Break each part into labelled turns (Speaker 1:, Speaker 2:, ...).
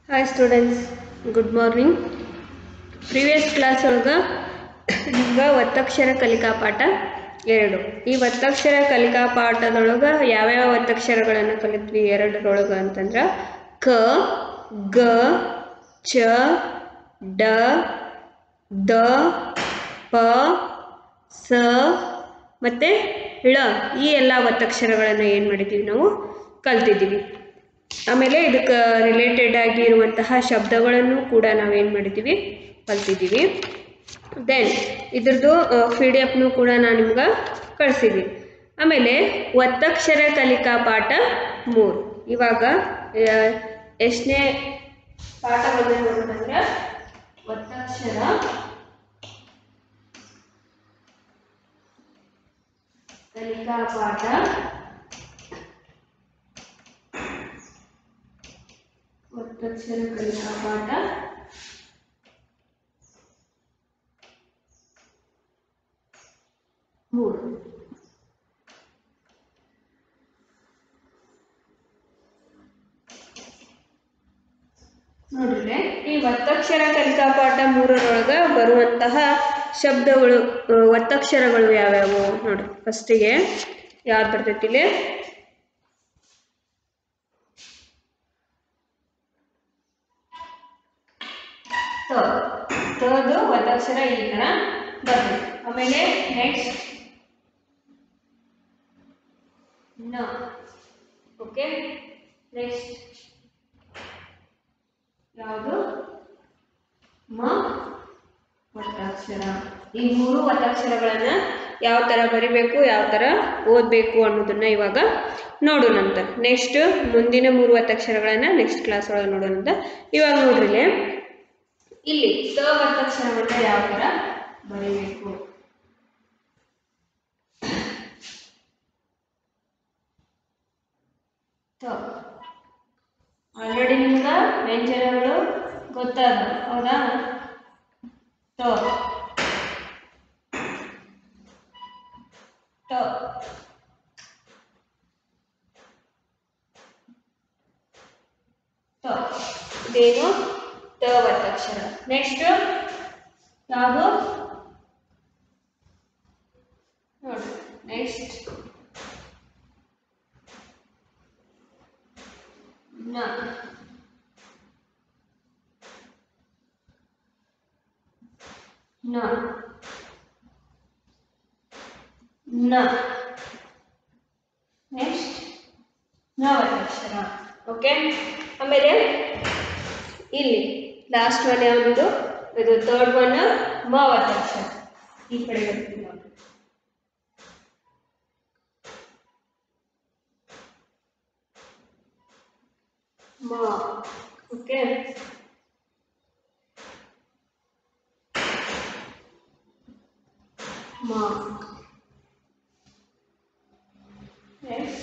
Speaker 1: Hi students good morning previous class ಒಳಗೆ ನಿಮ್ಗೆ ಒತ್ತಕ್ಷರ ಕಲಿಕಾ ಪಾಠ ಎರಡು ಈ ಒತ್ತಕ್ಷರ ಕಲಿಕಾ ಪಾಠದೊಳಗೆ ಯಾವ್ಯಾವ ಒತ್ತಕ್ಷರಗಳನ್ನು ಕಲಿತ್ವಿ ಎರಡರೊಳಗೆ ಅಂತಂದ್ರೆ ಕ ಗ ಚ ಡ ದ ಪ ಸ ಮತ್ತು ಳ ಈ ಎಲ್ಲ ಒತ್ತಕ್ಷರಗಳನ್ನು ಏನು ಮಾಡಿದ್ದೀವಿ ನಾವು ಕಲ್ತಿದ್ದೀವಿ ಆಮೇಲೆ ಇದಕ್ಕೆ ರಿಲೇಟೆಡ್ ಆಗಿರುವಂತಹ ಶಬ್ದಗಳನ್ನು ಕೂಡ ನಾವೇನು ಮಾಡಿದ್ದೀವಿ ಕಲ್ತಿದ್ದೀವಿ ದೆನ್ ಇದ್ರದ್ದು ಪಿ ಡಿ ಎಫ್ನು ಕೂಡ ನಾನು ನಿಮ್ಗೆ ಕಳಿಸಿದ್ದೀನಿ ಆಮೇಲೆ ಒತ್ತಕ್ಷರ ಕಲಿಕಾ ಪಾಠ ಮೂರು ಇವಾಗ ಎಷ್ಟನೇ ಪಾಠ ಬಂದಿದೆ ನೋಡೋದಂದ್ರೆ ಒತ್ತಕ್ಷರ ಕಲಿಕಾ ಪಾಠ ಒತ್ತಕ್ಷರ ಕಲಿಕಾ ಪಾಠ ಮೂರು ನೋಡ್ರಿ ಈ ಒತ್ತಕ್ಷರ ಕಲಿಕಾ ಪಾಠ ಮೂರರೊಳಗೆ ಬರುವಂತಹ ಶಬ್ದಗಳು ಆ, ಒತ್ತಕ್ಷರಗಳು ಯಾವ್ಯಾವು ನೋಡಿ ಫಸ್ಟಿಗೆ ಯಾವ್ದು ಬರ್ತೈತಿ ಇಲ್ಲಿ ತ ತದು ಒತ್ತಕ್ಷರ ಈ ಥರ ಬರ್ತದೆ ಆಮೇಲೆ ನೆಕ್ಸ್ಟ್ ನ ಓಕೆ ನೆಕ್ಸ್ಟ್ ಯಾವುದು ಮ ಒತ್ತಕ್ಷರ ಈ ಮೂರು ಒತ್ತಕ್ಷರಗಳನ್ನ ಯಾವ ಥರ ಬರಿಬೇಕು ಯಾವ ಥರ ಓದಬೇಕು ಅನ್ನೋದನ್ನ ಇವಾಗ ನೋಡೋಣಂತ ನೆಕ್ಸ್ಟ್ ಮುಂದಿನ ಮೂರು ಒತ್ತಕ್ಷರಗಳನ್ನ ನೆಕ್ಸ್ಟ್ ಕ್ಲಾಸ್ ಒಳಗೆ ನೋಡೋಣಂತ ಇವಾಗ ನೋಡ್ರಿ ಇಲ್ಲಿ ಇಲ್ಲಿ ತ ಒತ್ತಕ್ಷರವನ್ನ ಯಾವ ಥರ ಬರೀಬೇಕು ತ ಆಲ್ರೆಡಿ ನಿಮ್ಗೆ ವ್ಯಂಜನಗಳು ಗೊತ್ತಾದ ಹೌದಾ ತ ಟ ತ ಇದೇನು ತ ಒತ್ತಕ್ಷರ ನೆಕ್ಸ್ಟ್ ಯಾವುದು ನೋಡಿ ನೆಕ್ಸ್ಟ್ ನ ನ ನ ನೆಕ್ಸ್ಟ್ ನ ಒತ್ತಕ್ಷರ ಓಕೆ ಆಮೇಲೆ ಇಲ್ಲಿ ಲಾಸ್ಟ್ ಒನ್ ಯಾವುದು ಇದು ಥರ್ಡ್ ಒನ್ ಮ ಒತ್ತಕ್ಷರ ಈ ಕಡೆ ಬರ್ತೀವಿ ನಾವು ಮ ಓಕೆ ಮ ನೆಕ್ಸ್ಟ್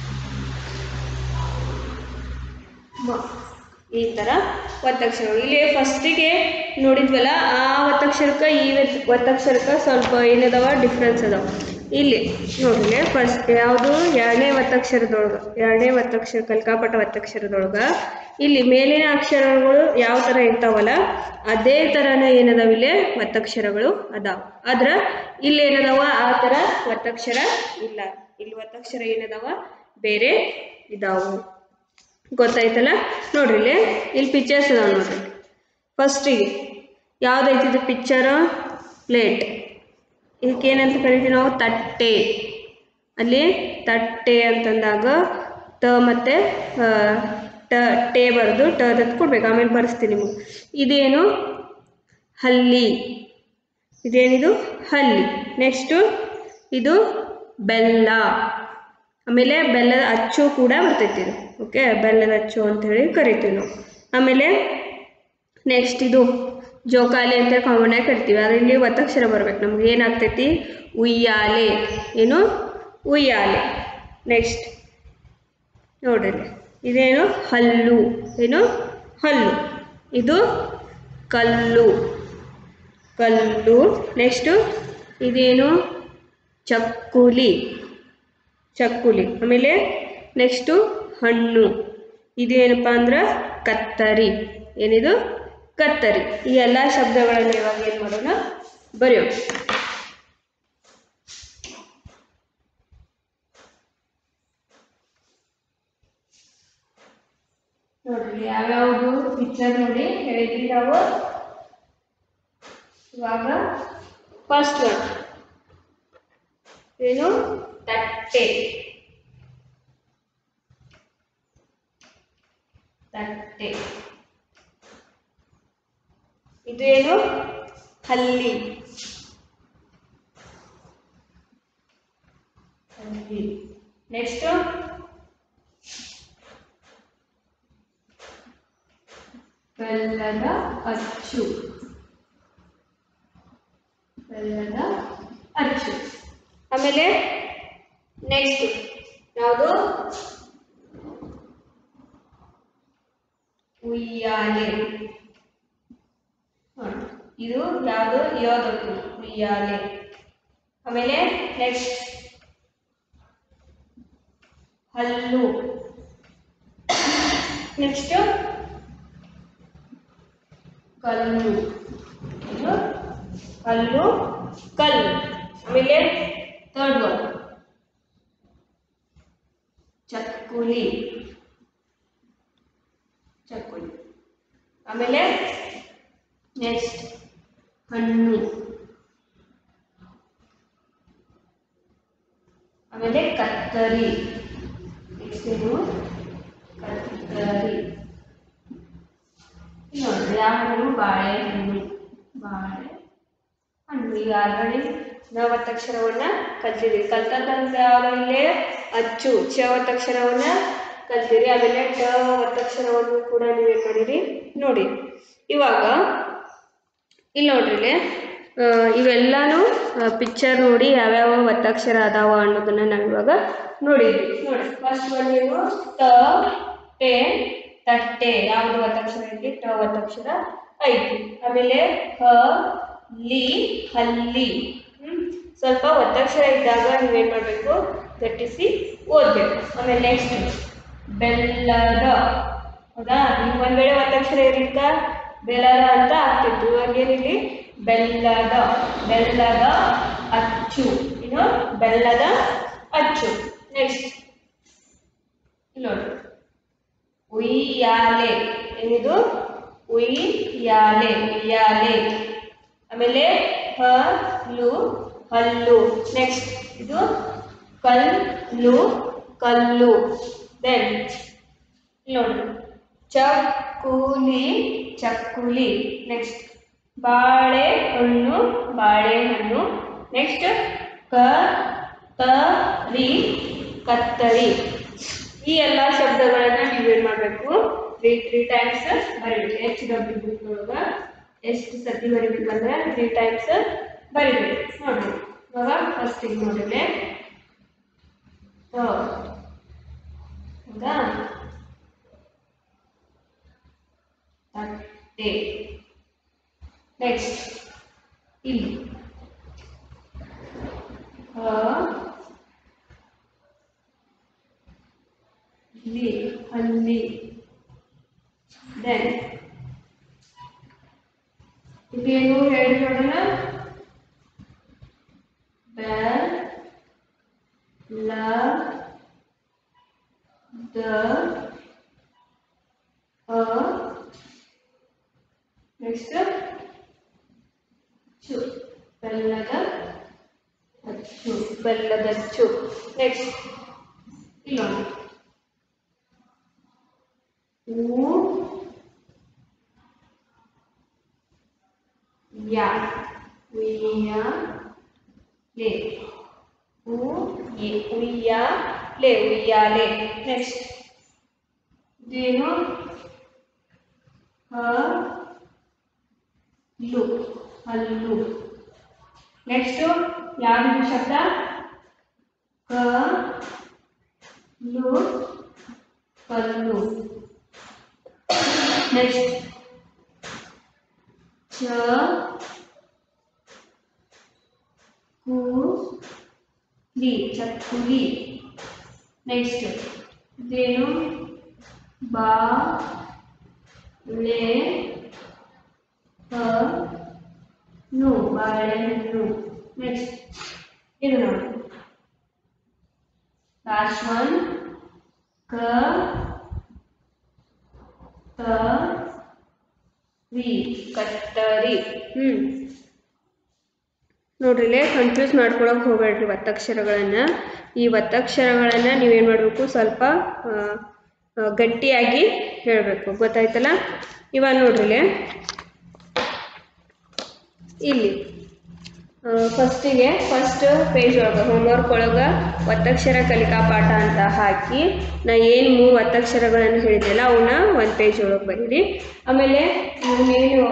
Speaker 1: ಮ ಈ ಥರ ಒತ್ತಕ್ಷರಗಳು ಇಲ್ಲಿ ಫಸ್ಟಿಗೆ ನೋಡಿದ್ವಲ್ಲ ಆ ಒತ್ತಕ್ಷರಕ್ಕೆ ಈ ಒತ್- ಒತ್ತಕ್ಷರಕ್ಕೆ ಸ್ವಲ್ಪ ಏನದಾವ ಡಿಫ್ರೆನ್ಸ್ ಅದಾವ ಇಲ್ಲಿ ನೋಡ್ರಿ ಫಸ್ಟ್ ಯಾವುದು ಎರಡನೇ ಒತ್ತಕ್ಷರದೊಳಗೆ ಎರಡನೇ ಒತ್ತಕ್ಷರ ಕಲ್ಕಾಪಟ ಒತ್ತಕ್ಷರದೊಳಗೆ ಇಲ್ಲಿ ಮೇಲಿನ ಅಕ್ಷರಗಳು ಯಾವ ಥರ ಇರ್ತಾವಲ್ಲ ಅದೇ ಥರನೇ ಏನದಾವ ಇಲ್ಲಿ ಒತ್ತಕ್ಷರಗಳು ಅದಾವ ಆದ್ರೆ ಇಲ್ಲಿ ಏನದಾವ ಆ ಥರ ಒತ್ತಕ್ಷರ ಇಲ್ಲ ಇಲ್ಲಿ ಒತ್ತಕ್ಷರ ಏನದಾವ ಬೇರೆ ಇದಾವು ಗೊತ್ತಾಯ್ತಲ್ಲ ನೋಡ್ರಿ ಇಲ್ಲಿ ಇಲ್ಲಿ ಪಿಕ್ಚರ್ಸ್ ಅದಾವ ನೋಡ್ರಿ ಫಸ್ಟಿಗೆ ಯಾವ್ದೈತಿ ಇದು ಪಿಕ್ಚರ್ ಪ್ಲೇಟ್ ಇದಕ್ಕೆ ಏನಂತ ಕರಿತೀವಿ ನಾವು ತಟ್ಟೆ ಅಲ್ಲಿ ತಟ್ಟೆ ಅಂತಂದಾಗ ತ ಮತ್ತು ಟ ಟೇ ಬರೆದು ಟ ದತ್ ಕೊಡ್ಬೇಕು ಆಮೇಲೆ ಬರೆಸ್ತೀನಿ ನಿಮಗೆ ಇದೇನು ಹಲ್ಲಿ ಇದೇನಿದು ಹಲ್ಲಿ ನೆಕ್ಸ್ಟು ಇದು ಬೆಲ್ಲ ಆಮೇಲೆ ಬೆಲ್ಲದ ಅಚ್ಚು ಕೂಡ ಬರ್ತೈತಿ ಇದು ಓಕೆ ಬೆಲ್ಲದ ಅಚ್ಚು ಅಂತ ಹೇಳಿ ಕರಿತೀವಿ ನಾವು ಆಮೇಲೆ ನೆಕ್ಸ್ಟ್ ಇದು ಜೋಕಾಲಿ ಅಂತ ಕಾಮನ್ ಆಗಿ ಕರಿತೀವಿ ಆದರೆ ಇಲ್ಲಿ ಒತ್ತಕ್ಷರ ಬರ್ಬೇಕು ನಮ್ಗೆ ಏನಾಗ್ತೈತಿ ಉಯ್ಯಾಲೆ ಏನು ಉಯ್ಯಾಲೆ ನೆಕ್ಸ್ಟ್ ನೋಡ್ರಿ ಇಲ್ಲಿ. ಇದೇನು ಹಲ್ಲು ಏನು ಹಲ್ಲು ಇದು ಕಲ್ಲು ಕಲ್ಲು ನೆಕ್ಸ್ಟು ಇದೇನು ಚಕ್ಕುಲಿ ಚಕ್ಕುಲಿ ಆಮೇಲೆ ನೆಕ್ಸ್ಟು ಹಣ್ಣು ಇದೇನಪ್ಪ ಅಂದ್ರೆ ಕತ್ತರಿ ಏನಿದು ಕತ್ತರಿ ಈ ಎಲ್ಲ ಶಬ್ದಗಳನ್ನು ಇವಾಗ ಏನು ಮಾಡೋಣ ಬರೆಯೋಣ ನೋಡ್ರಿ ಯಾವ್ಯಾವುದು ಪಿಕ್ಚರ್ ನೋಡಿ ಹೇಳಿದ್ವಿ ನಾವು ಇವಾಗ ಫಸ್ಟ್ ಒನ್ ಏನು ತಟ್ಟೆ ತಟ್ಟೆ ಇದು ಏನು ಹಲ್ಲಿ ಹಲ್ಲಿ ನೆಕ್ಸ್ಟ್ ಬೆಲ್ಲದ ಅಚ್ಚು ಬೆಲ್ಲದ ಅಚ್ಚು ಆಮೇಲೆ ನೆಕ್ಸ್ಟ್ ಯಾವುದು ಉಯ್ಯಾಲೆ ನೋಡಿ ಇದು ಯಾವುದು ಯೋಧಕು ಉಯ್ಯಾಲೆ ಆಮೇಲೆ ನೆಕ್ಸ್ಟ್ ಹಲ್ಲು ನೆಕ್ಸ್ಟ್ ಕಲ್ಲು ಇದು ಹಲ್ಲು ಕಲ್ಲು ಆಮೇಲೆ ಥರ್ಡ್ ಒನ್ ಚಕ್ಕುಲಿ ಚಕ್ಕುಲಿ ಆಮೇಲೆ ನೆಕ್ಸ್ಟ್ ಹಣ್ಣು ಆಮೇಲೆ ಕತ್ತರಿ ನೆಕ್ಸ್ಟ್ ಏನು ಕತ್ತರಿ ಇಲ್ಲಿ ನೋಡ್ರಿ ಯಾವ ಹಣ್ಣು ಬಾಳೆಹಣ್ಣು ಬಾಳೆ ಹಣ್ಣು ಈಗ ಆಲ್ರೆಡಿ ನಾವು ಒತ್ತಕ್ಷರವನ್ನ ಕಲ್ತಿದ್ದೀವಿ ಕಲ್ತಂತ ಆಮೇಲೆ ಅಚ್ಚು ಚ ಒತ್ತಕ್ಷರವನ್ನ ಕಲ್ತಿರಿ ಆಮೇಲೆ ಟ ಒತ್ತಕ್ಷರವನ್ನು ಕೂಡ ನೀವೇನು ಮಾಡಿರಿ ನೋಡಿ ಇವಾಗ ಇಲ್ಲಿ ನೋಡ್ರಿ ಇಲ್ಲಿ ಆ, ಇವೆಲ್ಲಾನು ಪಿಕ್ಚರ್ ನೋಡಿ ಯಾವ್ಯಾವ ಒತ್ತಕ್ಷರ ಅದಾವ ಅನ್ನೋದನ್ನ ನಾವು ಇವಾಗ ನೋಡಿದ್ವಿ ನೋಡಿ ಫಸ್ಟ್ ಒನ್ ಏನು ತ ಟೆ ತಟ್ಟೆ ಯಾವುದು ಒತ್ತಕ್ಷರ ಐತಿ ಟ ಒತ್ತಕ್ಷರ ಐತಿ ಆಮೇಲೆ ಹ ಲಿ ಹಲ್ಲಿ ಹ್ಮ್ ಸ್ವಲ್ಪ ಒತ್ತಕ್ಷರ ಇದ್ದಾಗ ನೀವೇನ್ ಮಾಡಬೇಕು ಗಟ್ಟಿಸಿ ಓದ್ಬೇಕು ಆಮೇಲೆ ನೆಕ್ಸ್ಟ್ ಬೆಲ್ಲದ ಹೌದಾ ಈಗ ಒಂದ್ ವೇಳೆ ಒತ್ತಕ್ಷರ ಇರಲಿಕ್ಕ ಬೆಲ್ಲದ ಅಂತ ಆಗ್ತಿತ್ತು ಇವಾಗ ಏನಿಲ್ಲಿ ಬೆಲ್ಲದ ಬೆಲ್ಲದ ಅಚ್ಚು ಇನ್ನು ಬೆಲ್ಲದ ಅಚ್ಚು ನೆಕ್ಸ್ಟ್ ನೋಡಿ ಉಯ್ಯಾಲೆ ಏನಿದು ಉಯ್ಯಾಲೆ ಉಯ್ಯಾಲೆ ಆಮೇಲೆ ಹಲ್ಲು ಹಲ್ಲು ನೆಕ್ಸ್ಟ್ ಇದು ಕಲ್ಲು ಕಲ್ಲು ದೆನ್ ನೋಡಿ ಚಕ್ಕುಲಿ ಚಕ್ಕುಲಿ ನೆಕ್ಸ್ಟ್ ಬಾಳೆಹಣ್ಣು ಬಾಳೆಹಣ್ಣು ನೆಕ್ಸ್ಟ್ ಕತ್ತರಿ ಕತ್ತರಿ ಈ ಎಲ್ಲ ಶಬ್ದಗಳನ್ನ ನೀವೇನ್ ಮಾಡಬೇಕು ತ್ರೀ ತ್ರೀ ಟೈಮ್ಸ್ ಬರೀಬೇಕು ಎಚ್ ಡಬ್ಲ್ಯೂ ಬುಕ್ ಒಳಗ ಎಷ್ಟು ಸತಿ ಬರಿಬೇಕಂದ್ರೆ ತ್ರೀ ಟೈಮ್ಸ್ ಬರಿಬೇಕು ನೋಡ್ರಿ ಇವಾಗ ಫಸ್ಟ್ ಈಗ ನೋಡಿದ್ರೆ ಹೌದಾ ತಟ್ಟೆ ನೆಕ್ಸ್ಟ್ ಇಲ್ಲಿ ಹ ಲಿ ಹಲ್ಲಿ ದೆನ್ ಇದೇನು ಹೇಳಿ ನೋಡೋಣ ಬೆಲ್ ಲ ದ ಅ ನೆಕ್ಸ್ಟ್ ಚು ಬೆಲ್ಲದ ಅಚ್ಚು ಬೆಲ್ಲದಚ್ಚು ನೆಕ್ಸ್ಟ್ ಇಲ್ಲೊಂದು ಊ ಯಾ ಉಯ್ಯ ಲೇ ಊ ಎ ಉಯ್ಯ ಲೇ ಉಯ್ಯಾಲೆ ನೆಕ್ಸ್ಟ್ ಇದೇನು ಹ ಲು ಹಲ್ಲು ನೆಕ್ಸ್ಟು ಯಾವುದು ಶಬ್ದ ಕ ಲು ಕಲ್ಲು ನೆಕ್ಸ್ಟ್ ಚ ಕು ಲಿ ಚಕ್ಕುಲಿ ನೆಕ್ಸ್ಟ್ ಇದೇನು ಬಾ ಲೆ ಹ ನು ಬಾಳೆಹಣ್ಣು ನೆಕ್ಸ್ಟ್ ಇದು ನೋಡಿ ಲಾಸ್ಟ್ ಒನ್ ಕ ತ ರಿ ಕತ್ತರಿ ಹ್ಮ್ ನೋಡ್ರಿ ಇಲ್ಲೇ ಕನ್ಫ್ಯೂಸ್ ಮಾಡ್ಕೊಳಕ್ ಹೋಗ್ಬೇಡ್ರಿ ಒತ್ತಕ್ಷರಗಳನ್ನ ಈ ಒತ್ತಕ್ಷರಗಳನ್ನ ನೀವೇನ್ ಮಾಡ್ಬೇಕು ಸ್ವಲ್ಪ ಆ, ಆ, ಗಟ್ಟಿಯಾಗಿ ಹೇಳ್ಬೇಕು ಗೊತ್ತಾಯ್ತಲ್ಲ ಇವಾಗ ನೋಡ್ರಿ ಇಲ್ಲೇ ಇಲ್ಲಿ ಫಸ್ಟಿಗೆ ಫಸ್ಟ್ ಪೇಜ್ ಒಳಗೆ ಹೋಮ್ವರ್ಕ್ ಒಳಗೆ ಒತ್ತಕ್ಷರ ಕಲಿಕಾ ಪಾಠ ಅಂತ ಹಾಕಿ ನಾ ಏನು ಮೂರು ಒತ್ತಕ್ಷರಗಳನ್ನು ಹೇಳಿದ್ನಲ್ಲ ಅವನ್ನ ಒಂದು ಪೇಜ್ ಒಳಗೆ ಬರೀರಿ ಆಮೇಲೆ ಏನು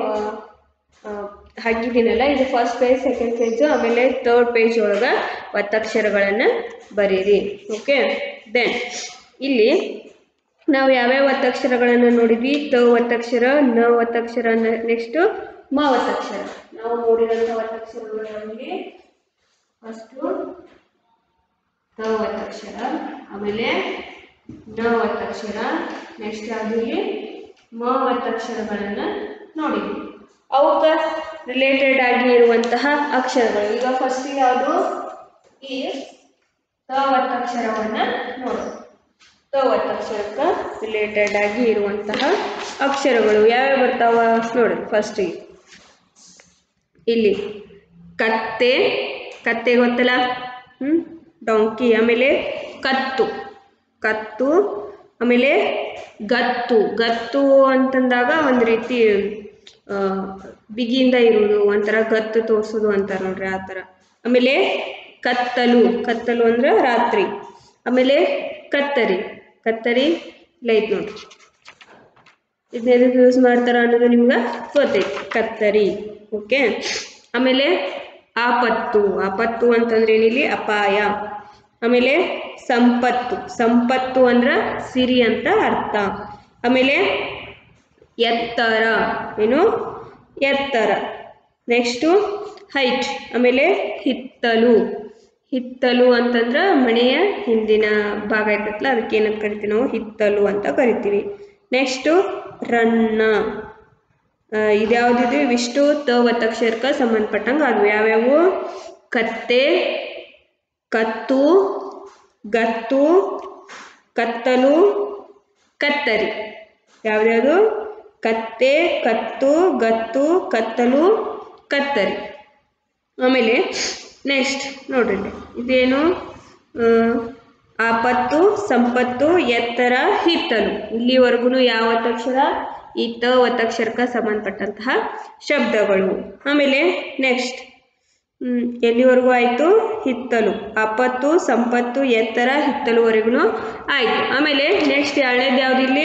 Speaker 1: ಹಾಕಿದ್ದೀನಲ್ಲ ಇದು ಫಸ್ಟ್ ಪೇಜ್ ಸೆಕೆಂಡ್ ಪೇಜು ಆಮೇಲೆ ತರ್ಡ್ ಪೇಜ್ ಒಳಗೆ ಒತ್ತಕ್ಷರಗಳನ್ನು ಬರೀರಿ ಓಕೆ ದೆನ್ ಇಲ್ಲಿ ನಾವು ಯಾವ್ಯಾವ ಒತ್ತಕ್ಷರಗಳನ್ನು ನೋಡಿದ್ವಿ ತ ಒತ್ತಕ್ಷರ ನ ಒತ್ತಕ್ಷರ ನೆಕ್ಸ್ಟು ಮ ಒತ್ತಕ್ಷರ ನಾವು ನೋಡಿದಂಥ ಒತ್ತಕ್ಷರಗಳು ನಮಗೆ ಫಸ್ಟು ತ ಒತ್ತಕ್ಷರ ಆಮೇಲೆ ನ ಒತ್ತಕ್ಷರ ನೆಕ್ಸ್ಟ್ ಯಾವ್ದಿಲ್ಲಿ ಮ ಒತ್ತಕ್ಷರಗಳನ್ನು ನೋಡಿದ್ವಿ ಅವಕ್ಕೆ ರಿಲೇಟೆಡ್ ಆಗಿ ಇರುವಂತಹ ಅಕ್ಷರಗಳು ಈಗ ಫಸ್ಟ್ ಯಾವುದು ಈ ತ ಒತ್ತಕ್ಷರವನ್ನು ನೋಡೋಣ ತ ಒತ್ತಕ್ಷರಕ್ಕೆ ರಿಲೇಟೆಡ್ ಆಗಿ ಇರುವಂತಹ ಅಕ್ಷರಗಳು ಯಾವ್ಯಾವ ಬರ್ತಾವ ನೋಡಿ ಫಸ್ಟಿಗೆ ಇಲ್ಲಿ ಕತ್ತೆ ಕತ್ತೆ ಗೊತ್ತಲ್ಲ ಹ್ಞೂ ಡೊಂಕಿ ಆಮೇಲೆ ಕತ್ತು ಕತ್ತು ಆಮೇಲೆ ಗತ್ತು ಗತ್ತು ಅಂತಂದಾಗ ಒಂದು ರೀತಿ ಆ, ಬಿಗಿಯಿಂದ ಇರುವುದು ಒಂಥರ ಗತ್ತು ತೋರಿಸೋದು ಅಂತಾರೆ ನೋಡ್ರಿ ಆ ಥರ ಆಮೇಲೆ ಕತ್ತಲು ಕತ್ತಲು ಅಂದ್ರೆ ರಾತ್ರಿ ಆಮೇಲೆ ಕತ್ತರಿ ಕತ್ತರಿ ಇಲ್ಲ ಐತೆ ನೋಡ್ರಿ ಇದನ್ನ ಎದಕ್ಕೆ ಯೂಸ್ ಮಾಡ್ತಾರ ಅನ್ನೋದು ನಿಮ್ಗೆ ಗೊತ್ತೈತಿ ಕತ್ತರಿ ಓಕೆ ಆಮೇಲೆ ಆಪತ್ತು ಆಪತ್ತು ಅಂತಂದ್ರೆ ಏನಿಲ್ಲಿ ಅಪಾಯ ಆಮೇಲೆ ಸಂಪತ್ತು ಸಂಪತ್ತು ಅಂದ್ರೆ ಸಿರಿ ಅಂತ ಅರ್ಥ ಆಮೇಲೆ ಎತ್ತರ ಏನು ಎತ್ತರ ನೆಕ್ಸ್ಟು ಹೈಟ್ ಆಮೇಲೆ ಹಿತ್ತಲು ಹಿತ್ತಲು ಅಂತಂದ್ರೆ ಮನೆಯ ಹಿಂದಿನ ಭಾಗ ಇರ್ತೈತಲ್ಲ ಅದಕ್ಕೆ ಏನಂತ ಕರಿತೀವಿ ನಾವು ಹಿತ್ತಲು ಅಂತ ಕರಿತೀವಿ ನೆಕ್ಸ್ಟು ರನ್ನ ಆ, ಇದ್ಯಾವ್ದಿದೆ ಇವಿಷ್ಟು ತ ಒತ್ತಕ್ಷರಕ್ಕೆ ಸಂಬಂಧಪಟ್ಟಂಗೆ ಅದು ಯಾವ್ಯಾವು ಕತ್ತೆ ಕತ್ತು ಗತ್ತು ಕತ್ತಲು ಕತ್ತರಿ ಯಾವ್ದ್ಯಾವುದು ಕತ್ತೆ ಕತ್ತು ಗತ್ತು ಕತ್ತಲು ಕತ್ತರಿ ಆಮೇಲೆ ನೆಕ್ಸ್ಟ್ ನೋಡ್ರಿ ಇಲ್ಲಿ. ಇದೇನು ಆ, ಆಪತ್ತು ಸಂಪತ್ತು ಎತ್ತರ ಹಿತ್ತಲು ಇಲ್ಲಿವರೆಗೂ ಯಾವ ಒತ್ತಕ್ಷರ ಈ ತ ಒತ್ತಕ್ಷರಕ್ಕೆ ಸಂಬಂಧಪಟ್ಟಂತಹ ಶಬ್ದಗಳು ಆಮೇಲೆ ನೆಕ್ಸ್ಟ್ ಹ್ಮ್, ಎಲ್ಲಿವರೆಗೂ ಆಯಿತು ಹಿತ್ತಲು ಆಪತ್ತು ಸಂಪತ್ತು ಎತ್ತರ ಹಿತ್ತಲುವರೆಗೂ ಆಯಿತು ಆಮೇಲೆ ನೆಕ್ಸ್ಟ್ ಎರಡನೇದು ಯಾವ್ದು ಇಲ್ಲಿ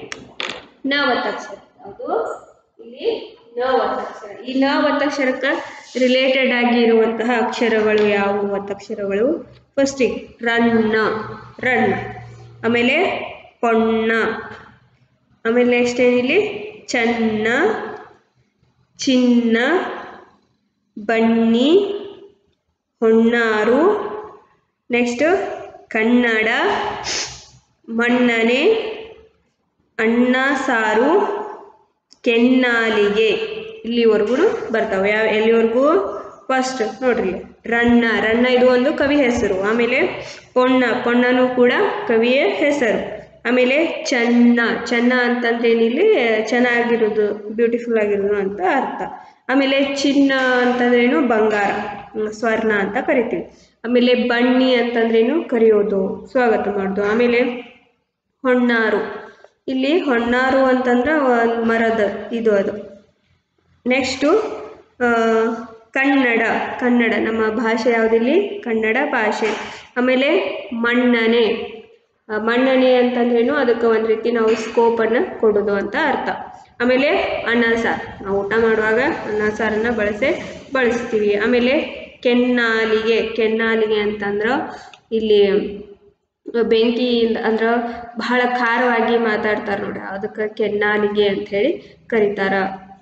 Speaker 1: ನ ಒತ್ತಕ್ಷರ ಯಾವುದು ಇಲ್ಲಿ ನ ಒತ್ತಕ್ಷರ ಈ ನ ಒತ್ತಕ್ಷರಕ್ಕೆ ರಿಲೇಟೆಡ್ ಆಗಿ ಇರುವಂತಹ ಅಕ್ಷರಗಳು ಯಾವುವು ಒತ್ತಕ್ಷರಗಳು ಫಸ್ಟಿಗೆ ರನ್ನ ರಣ್ಣ ಆಮೇಲೆ ಪೊಣ್ಣ ಆಮೇಲೆ ನೆಕ್ಸ್ಟ್ ಏನಿಲ್ಲಿ ಚನ್ನ ಚಿನ್ನ ಬನ್ನಿ ಹೊನ್ನಾರು ನೆಕ್ಸ್ಟ್ ಕನ್ನಡ ಮಣ್ಣನೆ ಅನ್ನ ಸಾರು ಕೆನ್ನಾಲಿಗೆ ಇಲ್ಲಿವರೆಗೂ ಬರ್ತಾವೆ ಯಾವ ಎಲ್ಲಿವರೆಗೂ ಫಸ್ಟ್ ನೋಡ್ರಿ ರನ್ನ ರನ್ನ ಇದು ಒಂದು ಕವಿ ಹೆಸರು ಆಮೇಲೆ ಪೊಣ್ಣ ಪೊಣ್ಣನೂ ಕೂಡ ಕವಿಯ ಹೆಸರು ಆಮೇಲೆ ಚೆನ್ನ ಚೆನ್ನ ಅಂತಂದ್ರೇನಿಲ್ಲಿ ಚೆನ್ನಾಗಿರೋದು ಬ್ಯೂಟಿಫುಲ್ ಆಗಿರೋದು ಅಂತ ಅರ್ಥ ಆಮೇಲೆ ಚಿನ್ನ ಅಂತಂದ್ರೇನು ಬಂಗಾರ ಹ್ಮ್, ಸ್ವರ್ಣ ಅಂತ ಕರಿತೀವಿ ಆಮೇಲೆ ಬನ್ನಿ ಅಂತಂದ್ರೇನು ಕರೆಯೋದು ಸ್ವಾಗತ ಮಾಡೋದು ಆಮೇಲೆ ಹೊನ್ನಾರು ಇಲ್ಲಿ ಹೊನ್ನಾರು ಅಂತಂದ್ರೆ ಒಂದು ಮರದ ಇದು ಅದು ನೆಕ್ಸ್ಟು ಕನ್ನಡ ಕನ್ನಡ ನಮ್ಮ ಭಾಷೆ ಯಾವುದಿಲ್ಲಿ ಕನ್ನಡ ಭಾಷೆ ಆಮೇಲೆ ಮಣ್ಣನೆ ಆ, ಮಣ್ಣನೆ ಅಂತಂದ್ರೇನು ಅದಕ್ಕೆ ಒಂದು ರೀತಿ ನಾವು ಸ್ಕೋಪನ್ನು ಕೊಡೋದು ಅಂತ ಅರ್ಥ ಆಮೇಲೆ ಅನ್ನ ಸಾರು ನಾವು ಊಟ ಮಾಡುವಾಗ ಅನ್ನ ಸಾರನ್ನು ಬಳಸೇ ಬಳಸ್ತೀವಿ ಆಮೇಲೆ ಕೆನ್ನಾಲಿಗೆ ಕೆನ್ನಾಲಿಗೆ ಅಂತಂದ್ರೆ ಇಲ್ಲಿ ಬೆಂಕಿಯಿಂದ ಅಂದ್ರೆ ಬಹಳ ಖಾರವಾಗಿ ಮಾತಾಡ್ತಾರೆ ನೋಡ್ರಿ ಅದಕ್ಕೆ ಕೆನ್ನಾಲಿಗೆ ಅಂತ ಹೇಳಿ ಕರೀತಾರ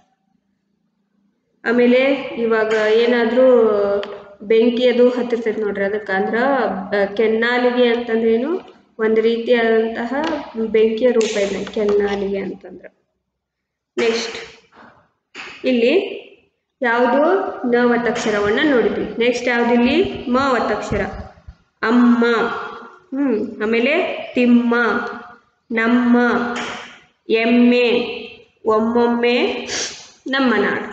Speaker 1: ಆಮೇಲೆ ಇವಾಗ ಏನಾದರೂ ಬೆಂಕಿ ಅದು ಹತ್ತಿರ್ತೈತೆ ನೋಡ್ರಿ ಅದಕ್ಕೆ ಅಂದ್ರೆ ಆ, ಕೆನ್ನಾಲಿಗೆ ಅಂತಂದ್ರೇನು ಒಂದು ರೀತಿಯಾದಂತಹ ಬೆಂಕಿಯ ರೂಪ ಇದೆ ಕೆನ್ನಾಲಿಗೆ ಅಂತಂದ್ರೆ ನೆಕ್ಸ್ಟ್ ಇಲ್ಲಿ ಯಾವುದು ನ ಒತ್ತಕ್ಷರವನ್ನು ನೋಡಿದ್ವಿ ನೆಕ್ಸ್ಟ್ ಯಾವುದು ಇಲ್ಲಿ ಮ ಒತ್ತಕ್ಷರ ಅಮ್ಮ ಹ್ಞೂ ಆಮೇಲೆ ತಿಮ್ಮ ನಮ್ಮ ಎಮ್ಮೆ ಒಮ್ಮೊಮ್ಮೆ ನಮ್ಮ ನಾಡು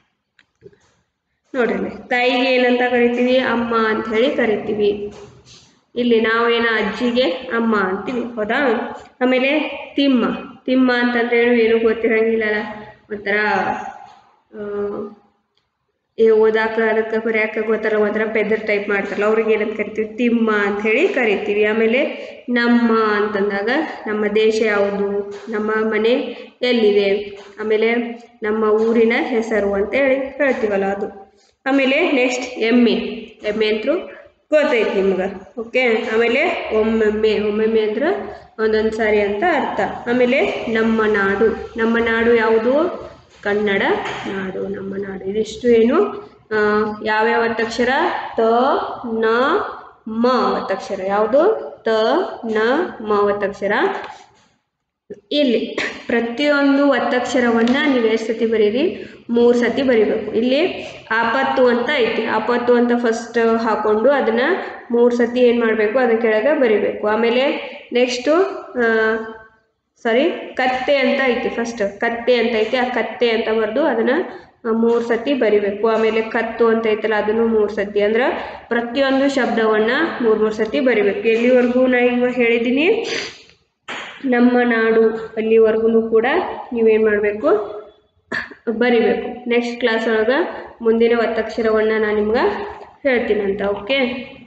Speaker 1: ನೋಡ್ರಿ ತಾಯಿಗೆ ಏನಂತ ಕರಿತೀವಿ ಅಮ್ಮ ಅಂತ ಹೇಳಿ ಕರಿತೀವಿ ಇಲ್ಲಿ ನಾವೇನ ಅಜ್ಜಿಗೆ ಅಮ್ಮ ಅಂತೀವಿ ಹೌದಾ ಆಮೇಲೆ ತಿಮ್ಮ ತಿಮ್ಮ ಅಂತಂದ್ರೆ ಏನು ಏನೂ ಗೊತ್ತಿರಂಗಿಲ್ಲಲ್ಲ ಒಂಥರ ಆ, ಏ ಓದಾಕ ಅದಕ್ಕೆ ಬರೆಯಕ್ಕೆ ಗೊತ್ತಲ್ಲ ಒಂಥರ ಪೆದರ್ ಟೈಪ್ ಮಾಡ್ತಾರಲ್ಲ ಅವ್ರಿಗೆ ಏನಂತ ಕರಿತೀವಿ ತಿಮ್ಮ ಅಂತ ಹೇಳಿ ಕರಿತೀವಿ ಆಮೇಲೆ ನಮ್ಮ ಅಂತಂದಾಗ ನಮ್ಮ ದೇಶ ಯಾವುದು ನಮ್ಮ ಮನೆ ಎಲ್ಲಿದೆ ಆಮೇಲೆ ನಮ್ಮ ಊರಿನ ಹೆಸರು ಅಂತ ಹೇಳಿ ಹೇಳ್ತೀವಲ್ಲ ಅದು ಆಮೇಲೆ ನೆಕ್ಸ್ಟ್ ಎಮ್ಮೆ ಎಮ್ಮೆ ಅಂತೂ ಗೊತ್ತೈತಿ ನಿಮ್ಗೆ ಓಕೆ ಆಮೇಲೆ ಒಮ್ಮೊಮ್ಮೆ ಒಮ್ಮೊಮ್ಮೆ ಅಂದ್ರೆ ಒಂದೊಂದು ಸಾರಿ ಅಂತ ಅರ್ಥ ಆಮೇಲೆ ನಮ್ಮ ನಾಡು ನಮ್ಮ ನಾಡು ಯಾವುದು ಕನ್ನಡ ನಾಡು ನಮ್ಮ ನಾಡು ಇದಿಷ್ಟು ಏನು ಆ, ಯಾವ್ಯಾವ ಒತ್ತಕ್ಷರ ತ ನ ಮ ಒತ್ತಕ್ಷರ ಯಾವುದು ತ ನ ಮ ಒತ್ತಕ್ಷರ ಇಲ್ಲಿ ಪ್ರತಿಯೊಂದು ಒತ್ತಕ್ಷರವನ್ನು ನೀವು ಎಷ್ಟು ಸತಿ ಬರೀರಿ ಮೂರು ಸತಿ ಬರಿಬೇಕು ಇಲ್ಲಿ ಆಪತ್ತು ಅಂತ ಐತಿ ಆಪತ್ತು ಅಂತ ಫಸ್ಟ್ ಹಾಕೊಂಡು ಅದನ್ನು ಮೂರು ಸತಿ ಏನು ಮಾಡಬೇಕು ಅದರ ಕೆಳಗೆ ಬರಿಬೇಕು ಆಮೇಲೆ ನೆಕ್ಸ್ಟು ಸಾರಿ ಕತ್ತೆ ಅಂತ ಐತಿ ಫಸ್ಟ್ ಕತ್ತೆ ಅಂತ ಐತಿ ಆ ಕತ್ತೆ ಅಂತ ಬರೆದು ಅದನ್ನು ಮೂರು ಸತಿ ಬರಿಬೇಕು ಆಮೇಲೆ ಕತ್ತು ಅಂತ ಐತಲ್ಲ ಅದನ್ನು ಮೂರು ಸತಿ ಅಂದ್ರೆ ಪ್ರತಿಯೊಂದು ಶಬ್ದವನ್ನು ಮೂರು ಮೂರು ಸತಿ ಬರಿಬೇಕು ಎಲ್ಲಿವರೆಗೂ ನಾ ಈಗ ಹೇಳಿದ್ದೀನಿ ನಮ್ಮ ನಾಡು ಅಲ್ಲಿವರೆಗೂ ಕೂಡ ನೀವೇನು ಮಾಡಬೇಕು ಬರಿಬೇಕು ನೆಕ್ಸ್ಟ್ ಕ್ಲಾಸ್ ಒಳಗೆ ಮುಂದಿನ ಒತ್ತಕ್ಷರವನ್ನು ನಾನು ನಿಮ್ಗೆ ಹೇಳ್ತೀನಂತ ಓಕೆ